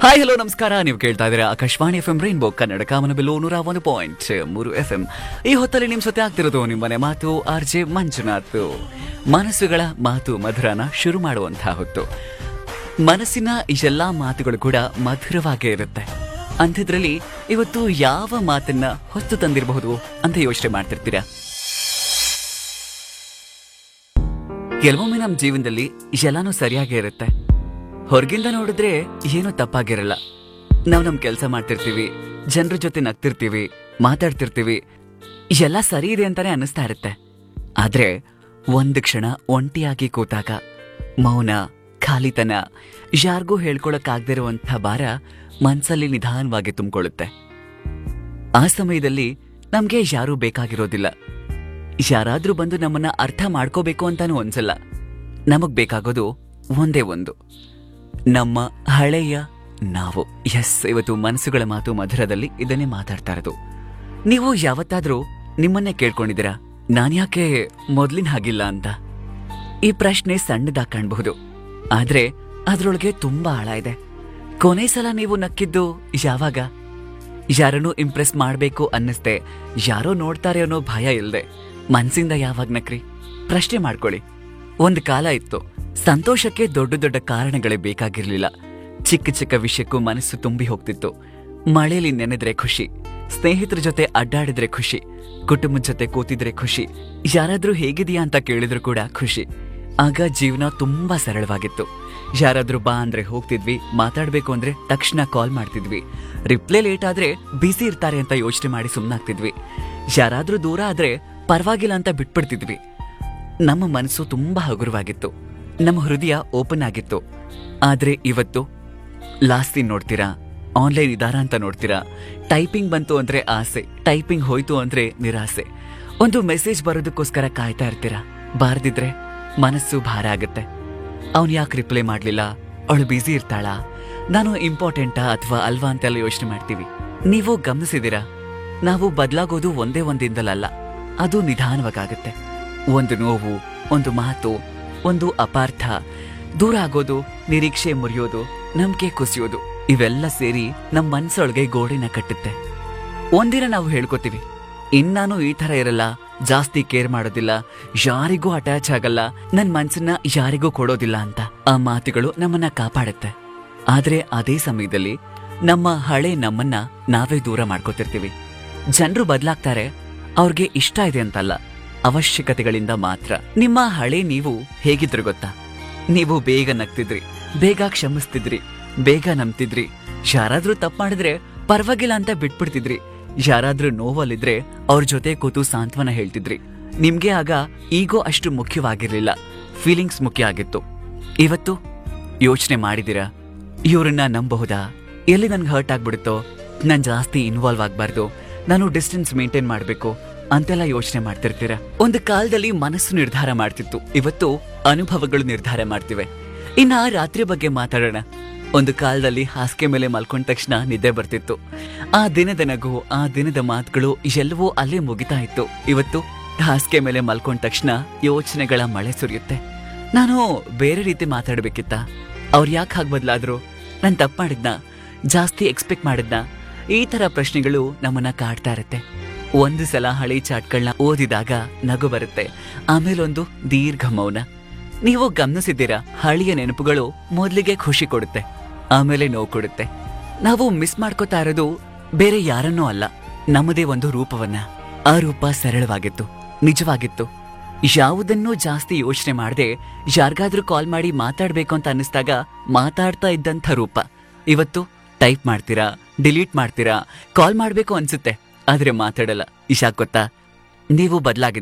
hi hello ನಮಸ್ಕಾರ ನೀವು ಕೇಳ್ತಾ ಇದ್ದೀರಾ Akashvani F M rainbow Kannada ಕಾಮನಬಿಲ್ಲು ನೂರ ಒಂದು ಪಾಯಿಂಟ್ ಮೂರು ಎಫ್ ಎಂ ಈ ಹೊತ್ತಲ್ಲಿ ನಿಮ್ ಜೊತೆ ಆಗ್ತಿರೋದು ನಿಮ್ಮನೆ ಮಾತು ಆರ್ ಜೆ ಮಂಜುನಾಥ್ ಮನಸ್ಸುಗಳ ಮಾತು ಮಧುರನ ಶುರು ಮಾಡುವಂತಹ ಹೊತ್ತು ಮನಸ್ಸಿನ ಈ ಎಲ್ಲಾ ಮಾತುಗಳು ಕೂಡ ಮಧುರವಾಗೇ ಇರುತ್ತೆ ಅಂಥದ್ರಲ್ಲಿ ಇವತ್ತು ಯಾವ ಮಾತನ್ನ ಹೊತ್ತು ತಂದಿರಬಹುದು ಅಂತ ಯೋಚನೆ ಮಾಡ್ತಿರ್ತೀರಾ ಕೆಲವೊಮ್ಮೆ ನಮ್ಮ ಜೀವನದಲ್ಲಿ ಎಲ್ಲಾನು ಸರಿಯಾಗೇ ಇರುತ್ತೆ ಹೊರಗಿಂದ ನೋಡಿದ್ರೆ ಏನೂ ತಪ್ಪಾಗಿರಲ್ಲ ನಾವು ನಮ್ ಕೆಲಸ ಮಾಡ್ತಿರ್ತೀವಿ ಜನರ ಜೊತೆ ನಗ್ತಿರ್ತೀವಿ ಮಾತಾಡ್ತಿರ್ತೀವಿ ಎಲ್ಲ ಸರಿ ಇದೆ ಅಂತಾನೆ ಅನ್ನಿಸ್ತಾ ಇರುತ್ತೆ ಆದ್ರೆ ಒಂದು ಕ್ಷಣ ಒಂಟಿಯಾಗಿ ಕೂತಾಗ ಮೌನ ಖಾಲಿತನ ಯಾರಿಗೂ ಹೇಳ್ಕೊಳಕ್ಕಾಗದೇ ಇರುವಂಥ ಭಾರ ಮನ್ಸಲ್ಲಿ ನಿಧಾನವಾಗಿ ತುಂಬಿಕೊಳ್ಳುತ್ತೆ ಆ ಸಮಯದಲ್ಲಿ ನಮ್ಗೆ ಯಾರೂ ಬೇಕಾಗಿರೋದಿಲ್ಲ ಯಾರಾದ್ರೂ ಬಂದು ನಮ್ಮನ್ನ ಅರ್ಥ ಮಾಡ್ಕೋಬೇಕು ಅಂತಾನೂ ಅನ್ಸಲ್ಲ ನಮಗ್ ಬೇಕಾಗೋದು ಒಂದೇ ಒಂದು ನಮ್ಮ ಹಳೆಯ ನಾವು ಎಸ್ ಇವತ್ತು ಮನಸ್ಸುಗಳ ಮಾತು ಮಧುರದಲ್ಲಿ ಇದನ್ನೇ ಮಾತಾಡ್ತಾ ಇರೋದು ನೀವು ಯಾವತ್ತಾದ್ರೂ ನಿಮ್ಮನ್ನೇ ಕೇಳ್ಕೊಂಡಿದ್ದೀರಾ ನಾನ್ಯಾಕೆ ಮೊದ್ಲಿನ ಹಾಗಿಲ್ಲ ಅಂತ ಈ ಪ್ರಶ್ನೆ ಸಣ್ಣದಾಗ್ ಕಾಣಬಹುದು ಆದ್ರೆ ಅದ್ರೊಳಗೆ ತುಂಬಾ ಆಳ ಇದೆ ಕೊನೆ ಸಲ ನೀವು ನಕ್ಕಿದ್ದು ಯಾವಾಗ ಯಾರನ್ನೂ ಇಂಪ್ರೆಸ್ ಮಾಡ್ಬೇಕು ಅನ್ನಿಸ್ದೆ ಯಾರೋ ನೋಡ್ತಾರೆ ಅನ್ನೋ ಭಯ ಇಲ್ದೆ ಮನ್ಸಿಂದ ಯಾವಾಗ ನಕ್ರಿ ಪ್ರಶ್ನೆ ಮಾಡ್ಕೊಳ್ಳಿ ಒಂದ್ ಕಾಲ ಇತ್ತು ಸಂತೋಷಕ್ಕೆ ದೊಡ್ಡ ದೊಡ್ಡ ಕಾರಣಗಳೇ ಬೇಕಾಗಿರ್ಲಿಲ್ಲ ಚಿಕ್ಕ ಚಿಕ್ಕ ವಿಷಯಕ್ಕೂ ಮನಸ್ಸು ತುಂಬಿ ಹೋಗ್ತಿತ್ತು ಮಳೆಯಲ್ಲಿ ನೆನೆದ್ರೆ ಖುಷಿ ಸ್ನೇಹಿತರ ಜೊತೆ ಅಡ್ಡಾಡಿದ್ರೆ ಖುಷಿ ಕುಟುಂಬದ ಜೊತೆ ಕೂತಿದ್ರೆ ಖುಷಿ ಯಾರಾದ್ರೂ ಹೇಗಿದೆಯಾ ಅಂತ ಕೇಳಿದ್ರು ಕೂಡ ಖುಷಿ ಆಗ ಜೀವನ ತುಂಬಾ ಸರಳವಾಗಿತ್ತು ಯಾರಾದ್ರೂ ಬಾ ಅಂದ್ರೆ ಹೋಗ್ತಿದ್ವಿ ಮಾತಾಡ್ಬೇಕು ಅಂದ್ರೆ ತಕ್ಷಣ ಕಾಲ್ ಮಾಡ್ತಿದ್ವಿ ರಿಪ್ಲೈ ಲೇಟ್ ಆದ್ರೆ ಬಿಸಿ ಇರ್ತಾರೆ ಅಂತ ಯೋಚನೆ ಮಾಡಿ ಸುಮ್ನಾಗ್ತಿದ್ವಿ ಯಾರಾದ್ರೂ ದೂರ ಆದ್ರೆ ಪರವಾಗಿಲ್ಲ ಅಂತ ಬಿಟ್ಬಿಡ್ತಿದ್ವಿ ನಮ್ಮ ಮನಸ್ಸು ತುಂಬಾ ಹಗುರವಾಗಿತ್ತು ನಮ್ಮ ಹೃದಯ ಓಪನ್ ಆಗಿತ್ತು ಆದ್ರೆ ಇವತ್ತು ಲಾಸ್ತಿ ನೋಡ್ತೀರಾ ಆನ್ಲೈನ್ ಇದಾರ ಅಂತ ನೋಡ್ತೀರಾ ಟೈಪಿಂಗ್ ಬಂತು ಅಂದ್ರೆ ಆಸೆ ಟೈಪಿಂಗ್ ಹೋಯ್ತು ಅಂದ್ರೆ ನಿರಾಸೆ ಒಂದು ಮೆಸೇಜ್ ಬರೋದಕ್ಕೋಸ್ಕರ ಕಾಯ್ತಾ ಇರ್ತೀರಾ ಬಾರ್ದಿದ್ರೆ ಮನಸ್ಸು ಭಾರ ಆಗುತ್ತೆ ಅವ್ನ್ ಯಾಕೆ ರಿಪ್ಲೈ ಮಾಡ್ಲಿಲ್ಲ ಅವಳು ಬ್ಯುಸಿ ಇರ್ತಾಳ ನಾನು ಇಂಪಾರ್ಟೆಂಟಾ ಅಥವಾ ಅಲ್ವಾ ಅಂತೆಲ್ಲ ಯೋಚನೆ ಮಾಡ್ತೀವಿ ನೀವು ಗಮನಿಸಿದಿರಾ ನಾವು ಬದಲಾಗೋದು ಒಂದೇ ಒಂದಿಂದಲಲ್ಲ ಅದು ನಿಧಾನವಾಗುತ್ತೆ ಒಂದು ನೋವು ಒಂದು ಮಾತು ಒಂದು ಅಪಾರ್ಥ ದೂರ ಆಗೋದು ನಿರೀಕ್ಷೆ ಮುರಿಯೋದು ನಂಬಿಕೆ ಕುಸಿಯೋದು ಇವೆಲ್ಲ ಸೇರಿ ನಮ್ ಮನ್ಸೊಳಗೆ ಗೋಡೆನ ಕಟ್ಟುತ್ತೆ ಒಂದಿನ ನಾವು ಹೇಳ್ಕೊತೀವಿ ಇನ್ನಾನು ಈ ತರ ಇರಲ್ಲ ಜಾಸ್ತಿ ಕೇರ್ ಮಾಡೋದಿಲ್ಲ ಯಾರಿಗೂ ಅಟ್ಯಾಚ್ ಆಗಲ್ಲ ನನ್ ಮನ್ಸನ್ನ ಯಾರಿಗೂ ಕೊಡೋದಿಲ್ಲ ಅಂತ ಆ ಮಾತುಗಳು ನಮ್ಮನ್ನ ಕಾಪಾಡುತ್ತೆ ಆದ್ರೆ ಅದೇ ಸಮಯದಲ್ಲಿ ನಮ್ಮ ಹಳೆ ನಮ್ಮನ್ನ ನಾವೇ ದೂರ ಮಾಡ್ಕೋತಿರ್ತೀವಿ ಜನರು ಬದಲಾಗ್ತಾರೆ ಅವ್ರಿಗೆ ಇಷ್ಟ ಇದೆ ಅಂತಲ್ಲ ಅವಶ್ಯಕತೆಗಳಿಂದ ಮಾತ್ರ ನಿಮ್ಮ ಹಳೆ ನೀವು ಹೇಗಿದ್ರು ಗೊತ್ತಾ ನೀವು ಬೇಗ ನಗ್ತಿದ್ರಿ ಬೇಗ ಕ್ಷಮಿಸ್ತಿದ್ರಿ ಬೇಗ ನಂಬ್ತಿದ್ರಿ ಯಾರಾದ್ರೂ ತಪ್ಪು ಮಾಡಿದ್ರೆ ಪರವಾಗಿಲ್ಲ ಅಂತ ಬಿಟ್ಬಿಡ್ತಿದ್ರಿ ಯಾರಾದ್ರೂ ನೋವಲ್ಲಿದ್ರೆ ಅವ್ರ ಜೊತೆ ಕೂತು ಸಾಂತ್ವನ ಹೇಳ್ತಿದ್ರಿ ನಿಮ್ಗೆ ಆಗ ಈಗೋ ಅಷ್ಟು ಮುಖ್ಯವಾಗಿರ್ಲಿಲ್ಲ ಫೀಲಿಂಗ್ಸ್ ಮುಖ್ಯ ಆಗಿತ್ತು ಇವತ್ತು ಯೋಚನೆ ಮಾಡಿದಿರಾ ಇವ್ರನ್ನ ನಂಬಹುದಾ ಎಲ್ಲಿ ನನ್ಗೆ ಹರ್ಟ್ ಆಗ್ಬಿಡುತ್ತೋ ನಾನ್ ಜಾಸ್ತಿ ಇನ್ವಾಲ್ವ್ ಆಗ್ಬಾರ್ದು ನಾನು ಡಿಸ್ಟೆನ್ಸ್ ಮೇಂಟೈನ್ ಮಾಡ್ಬೇಕು ಅಂತೆಲ್ಲ ಯೋಚನೆ ಮಾಡ್ತಿರ್ತೀರ ಒಂದು ಕಾಲದಲ್ಲಿ ಮನಸ್ಸು ನಿರ್ಧಾರ ಮಾಡ್ತಿತ್ತು ಇವತ್ತು ಅನುಭವಗಳು ನಿರ್ಧಾರ ಮಾಡ್ತಿವೆ ಇನ್ನ ರಾತ್ರಿ ಬಗ್ಗೆ ಮಾತಾಡೋಣ ಒಂದು ಕಾಲದಲ್ಲಿ ಹಾಸಿಗೆ ಮೇಲೆ ಮಲ್ಕೊಂಡ ತಕ್ಷಣ ನಿದ್ದೆ ಬರ್ತಿತ್ತು ಆ ದಿನದ ನಗು ಆ ದಿನದ ಮಾತುಗಳು ಎಲ್ಲವೂ ಅಲ್ಲೇ ಮುಗಿತಾ ಇತ್ತು ಇವತ್ತು ಹಾಸಿಗೆ ಮೇಲೆ ಮಲ್ಕೊಂಡ ತಕ್ಷಣ ಯೋಚನೆಗಳ ಮಳೆ ಸುರಿಯುತ್ತೆ ನಾನು ಬೇರೆ ರೀತಿ ಮಾತಾಡ್ಬೇಕಿತ್ತ ಅವ್ರು ಯಾಕೆ ಹಾಗೆ ಬದಲಾದ್ರು ನಾನು ತಪ್ಪು ಮಾಡಿದ್ನ ಜಾಸ್ತಿ ಎಕ್ಸ್ಪೆಕ್ಟ್ ಮಾಡಿದ್ನ ಈ ತರ ಪ್ರಶ್ನೆಗಳು ನಮ್ಮನ್ನ ಕಾಡ್ತಾ ಇರುತ್ತೆ ಒಂದು ಸಲ ಹಳಿ ಚಾಟ್ಗಳನ್ನ ಓದಿದಾಗ ನಗು ಬರುತ್ತೆ ಆಮೇಲೊಂದು ದೀರ್ಘ ಮೌನ ನೀವು ಗಮನಿಸಿದ್ದೀರಾ ಹಳಿಯ ನೆನಪುಗಳು ಮೊದಲಿಗೆ ಖುಷಿ ಕೊಡುತ್ತೆ ಆಮೇಲೆ ನೋವು ಕೊಡುತ್ತೆ ನಾವು ಮಿಸ್ ಮಾಡ್ಕೋತಾ ಇರೋದು ಬೇರೆ ಯಾರನ್ನೂ ಅಲ್ಲ ನಮ್ಮದೇ ಒಂದು ರೂಪವನ್ನ ಆ ರೂಪ ಸರಳವಾಗಿತ್ತು ನಿಜವಾಗಿತ್ತು ಯಾವುದನ್ನೂ ಜಾಸ್ತಿ ಯೋಚನೆ ಮಾಡದೆ ಯಾರಿಗಾದ್ರೂ ಕಾಲ್ ಮಾಡಿ ಮಾತಾಡ್ಬೇಕು ಅಂತ ಅನ್ನಿಸ್ದಾಗ ಮಾತಾಡ್ತಾ ಇದ್ದಂಥ ರೂಪ ಇವತ್ತು ಟೈಪ್ ಮಾಡ್ತೀರಾ ಡಿಲೀಟ್ ಮಾಡ್ತೀರಾ ಕಾಲ್ ಮಾಡ್ಬೇಕು ಅನ್ಸುತ್ತೆ ಆದ್ರೆ ಮಾತಾಡಲ್ಲ ಇಶಾಕ್ ಗೊತ್ತಾ ನೀವು ಬದಲಾಗಿದೆ